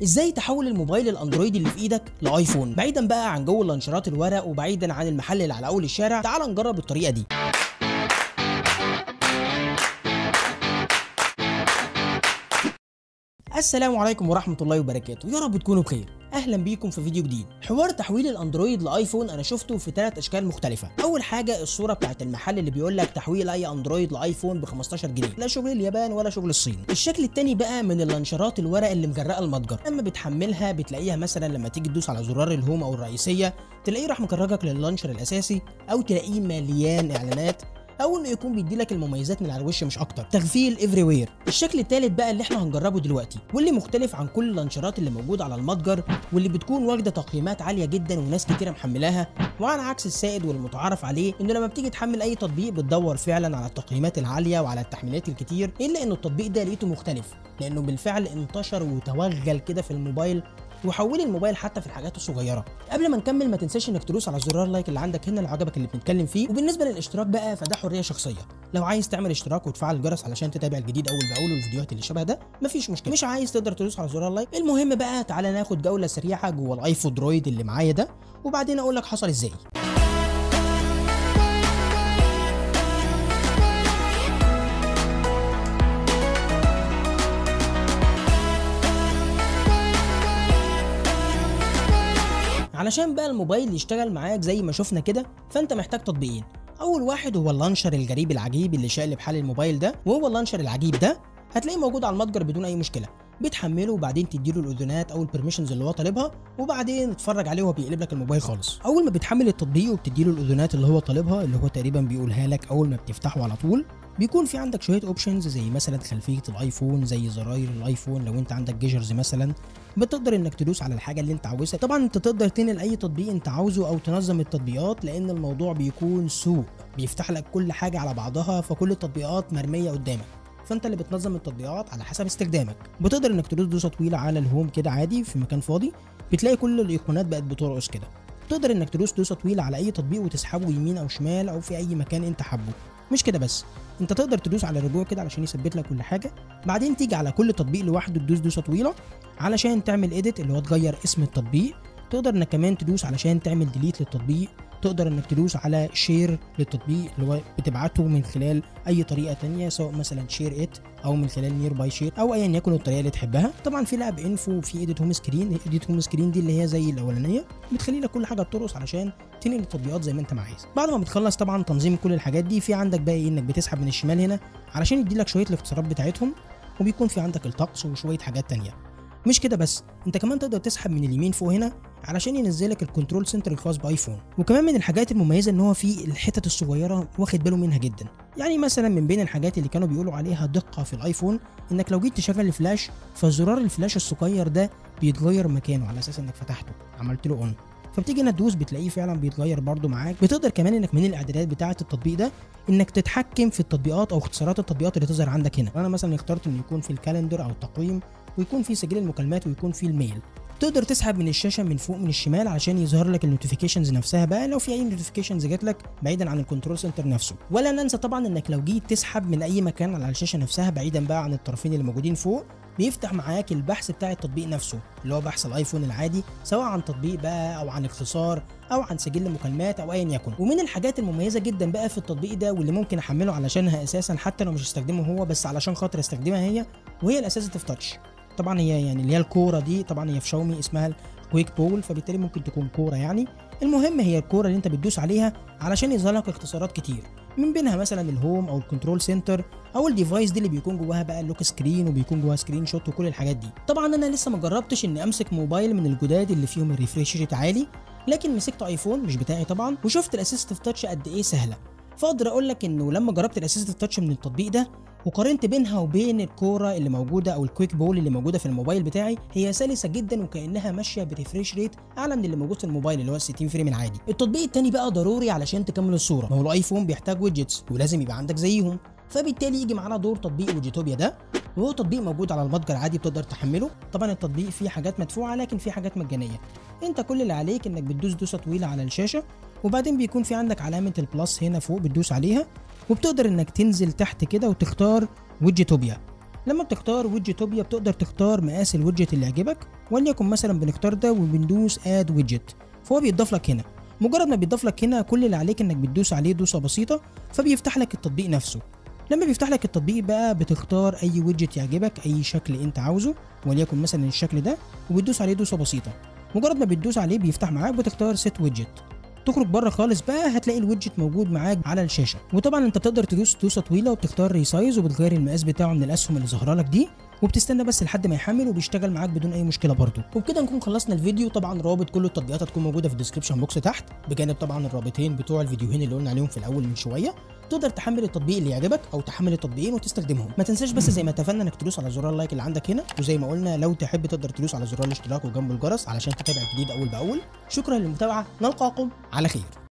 ازاي تحول الموبايل الاندرويد اللي في ايدك لايفون بعيدا بقى عن جو اللانشرات الورق وبعيدا عن المحل اللي على اول الشارع تعال نجرب الطريقه دي السلام عليكم ورحمة الله وبركاته يا رب تكونوا بخير اهلا بيكم في فيديو جديد حوار تحويل الاندرويد لايفون انا شفته في ثلاث اشكال مختلفه اول حاجه الصوره بتاعت المحل اللي بيقول لك تحويل اي اندرويد لايفون ب 15 جنيه لا شغل اليابان ولا شغل الصين الشكل التاني بقى من اللانشرات الورق اللي مجرقه المتجر اما بتحملها بتلاقيها مثلا لما تيجي تدوس على زرار الهوم او الرئيسيه تلاقيه راح مكرجك لللانشر الاساسي او تلاقيه مليان اعلانات او انه يكون بيدي لك المميزات من على الوش مش اكتر تغفيل افري وير الشكل الثالث بقى اللي احنا هنجربه دلوقتي واللي مختلف عن كل اللانشرات اللي موجوده على المتجر واللي بتكون واخده تقييمات عاليه جدا وناس كتيره محملاها وعلى عكس السائد والمتعارف عليه انه لما بتيجي تحمل اي تطبيق بتدور فعلا على التقييمات العاليه وعلى التحميلات الكتير الا انه التطبيق ده لقيته مختلف لانه بالفعل انتشر وتوغل كده في الموبايل وحول الموبايل حتى في الحاجات الصغيره قبل ما نكمل ما تنساش انك تدوس على زرار لايك اللي عندك هنا لو عجبك اللي بنتكلم فيه وبالنسبه للاشتراك بقى فده حريه شخصيه لو عايز تعمل اشتراك وتفعل الجرس علشان تتابع الجديد اول باول والفيديوهات اللي شبه ده مفيش مشكله مش عايز تقدر تدوس على زرار لايك المهم بقى تعالى ناخد جوله سريعه جوه الايفون درويد اللي معايا ده وبعدين اقول لك حصل ازاي علشان بقى الموبايل يشتغل معاك زي ما شفنا كده فانت محتاج تطبيقين اول واحد هو اللانشر الجريب العجيب اللي شقلب حال الموبايل ده وهو اللانشر العجيب ده هتلاقيه موجود على المتجر بدون اي مشكله بتحمله وبعدين تديله الاذونات او البرميشنز اللي هو طالبها وبعدين تتفرج عليه وهو بيقلب لك الموبايل خالص اول ما بتحمل التطبيق وبتديله الاذونات اللي هو طالبها اللي هو تقريبا بيقولها لك اول ما بتفتحه على طول بيكون في عندك شويه اوبشنز زي مثلا خلفيه الايفون زي زراير الايفون لو انت عندك جيجرز مثلا بتقدر انك تدوس على الحاجه اللي انت عاوزها طبعا انت تقدر تنقل اي تطبيق انت عاوزه او تنظم التطبيقات لان الموضوع بيكون سوق بيفتح لك كل حاجه على بعضها فكل التطبيقات مرميه قدامك فانت اللي بتنظم التطبيقات على حسب استخدامك بتقدر انك تدوس دوسه طويله على الهوم كده عادي في مكان فاضي بتلاقي كل الايقونات بقت بترقص كده تقدر انك تدوس دوسه طويله على اي تطبيق وتسحبه يمين او شمال او في اي مكان انت حابه مش كده بس انت تقدر تدوس على الرجوع كده علشان يثبت لك كل حاجه بعدين تيجي على كل تطبيق لوحده تدوس دوسه طويله علشان تعمل اديت اللي هو تغير اسم التطبيق تقدر انك كمان تدوس علشان تعمل ديليت للتطبيق تقدر انك تدوس على شير للتطبيق اللي هو بتبعته من خلال اي طريقه تانية سواء مثلا شير ات او من خلال نير باي شير او ايا يكن الطريقه اللي تحبها طبعا في لعب انفو وفي ايديت هوم سكرين ايديت هوم سكرين دي اللي هي زي الاولانيه بتخلي لك كل حاجه بترقص علشان تنقل التطبيقات زي ما انت ما عايز بعد ما بتخلص طبعا تنظيم كل الحاجات دي في عندك بقى ايه انك بتسحب من الشمال هنا علشان يدي لك شويه الاختصارات بتاعتهم وبيكون في عندك الطقس وشويه حاجات تانية مش كده بس انت كمان تقدر تسحب من اليمين فوق هنا علشان ينزلك الكنترول سنتر الخاص بايفون وكمان من الحاجات المميزه ان هو في الحتت الصغيره واخد باله منها جدا يعني مثلا من بين الحاجات اللي كانوا بيقولوا عليها دقه في الايفون انك لو جيت تشغل الفلاش فزرار الفلاش الصغير ده بيتغير مكانه على اساس انك فتحته عملت له اون فبتيجي هنا تدوس بتلاقيه فعلا بيتغير برده معاك بتقدر كمان انك من الاعدادات بتاعه التطبيق ده انك تتحكم في التطبيقات او اختصارات التطبيقات اللي تظهر عندك هنا انا مثلا اخترت انه يكون في الكالندر او التقويم ويكون في سجل المكالمات ويكون في الميل تقدر تسحب من الشاشه من فوق من الشمال علشان يظهر لك النوتيفيكيشنز نفسها بقى لو في اي نوتيفيكيشنز جات لك بعيدا عن الكنترول سنتر نفسه ولا ننسى طبعا انك لو جيت تسحب من اي مكان على الشاشه نفسها بعيدا بقى عن الطرفين اللي موجودين فوق بيفتح معاك البحث بتاع التطبيق نفسه اللي هو بحث الايفون العادي سواء عن تطبيق بقى او عن اختصار او عن سجل مكالمات او ايا يكن ومن الحاجات المميزه جدا بقى في التطبيق ده واللي ممكن احمله علشانها اساسا حتى لو مش استخدمه هو بس علشان خاطر استخدمها هي وهي الاساسيف تاتش طبعا هي يعني اللي هي الكوره دي طبعا هي في شاومي اسمها الكويك بول فبالتالي ممكن تكون كوره يعني المهم هي الكوره اللي انت بتدوس عليها علشان يظهر لك اختصارات كتير من بينها مثلا الهوم او الكنترول سنتر او الديفايس دي اللي بيكون جواها بقى اللوك سكرين وبيكون جواها سكرين شوت وكل الحاجات دي طبعا انا لسه ما جربتش اني امسك موبايل من الجداد اللي فيهم الريفريش ريت عالي لكن مسكت ايفون مش بتاعي طبعا وشفت الاسيستيف تاتش قد ايه سهله فاقدر اقول لك انه لما جربت الاسيستيف تاتش من التطبيق ده وقارنت بينها وبين الكوره اللي موجوده او الكويك بول اللي موجوده في الموبايل بتاعي هي سلسه جدا وكانها ماشيه بريفريش ريت اعلى من اللي موجود في الموبايل اللي هو 60 فريم العادي التطبيق التاني بقى ضروري علشان تكمل الصوره ما هو الايفون بيحتاج ويدجتس ولازم يبقى عندك زيهم فبالتالي يجي معانا دور تطبيق ويجيتوبيا ده وهو تطبيق موجود على المتجر عادي بتقدر تحمله طبعا التطبيق فيه حاجات مدفوعه لكن فيه حاجات مجانيه انت كل اللي عليك انك بتدوس دوسه طويله على الشاشه وبعدين بيكون في عندك علامه البلس هنا فوق بتدوس عليها وبتقدر انك تنزل تحت كده وتختار ويدجتوبيا لما بتختار ويدجتوبيا بتقدر تختار مقاس الويدجت اللي يعجبك وليكن مثلا بنختار ده وبندوس اد ويدجت فهو بيضاف لك هنا مجرد ما بيضاف لك هنا كل اللي عليك انك بتدوس عليه دوسه بسيطه فبيفتح لك التطبيق نفسه لما بيفتح لك التطبيق بقى بتختار اي ويدجت يعجبك اي شكل انت عاوزه وليكن مثلا الشكل ده وبتدوس عليه دوسه بسيطه مجرد ما بتدوس عليه بيفتح معاك بتختار سيت ويدجت تخرج بره خالص بقى هتلاقي الويدجت موجود معاك على الشاشه وطبعا انت بتقدر تدوس دوسه طويله وبتختار ريسايز وبتغير المقاس بتاعه من الاسهم اللي ظاهره لك دي وبتستنى بس لحد ما يحمل وبيشتغل معاك بدون اي مشكله برضه وبكده نكون خلصنا الفيديو طبعا رابط كل التطبيقات هتكون موجوده في الديسكربشن بوكس تحت بجانب طبعا الرابطين بتوع الفيديوهين اللي قلنا عليهم في الاول من شويه تقدر تحمل التطبيق اللي يعجبك او تحمل التطبيقين وتستخدمهم ما تنساش بس زي ما اتفقنا انك تدوس على زرار اللايك اللي عندك هنا وزي ما قلنا لو تحب تقدر تدوس على زرار الاشتراك وجنبه الجرس علشان تتابع الجديد اول باول شكرا للمتابعه نلقاكم على خير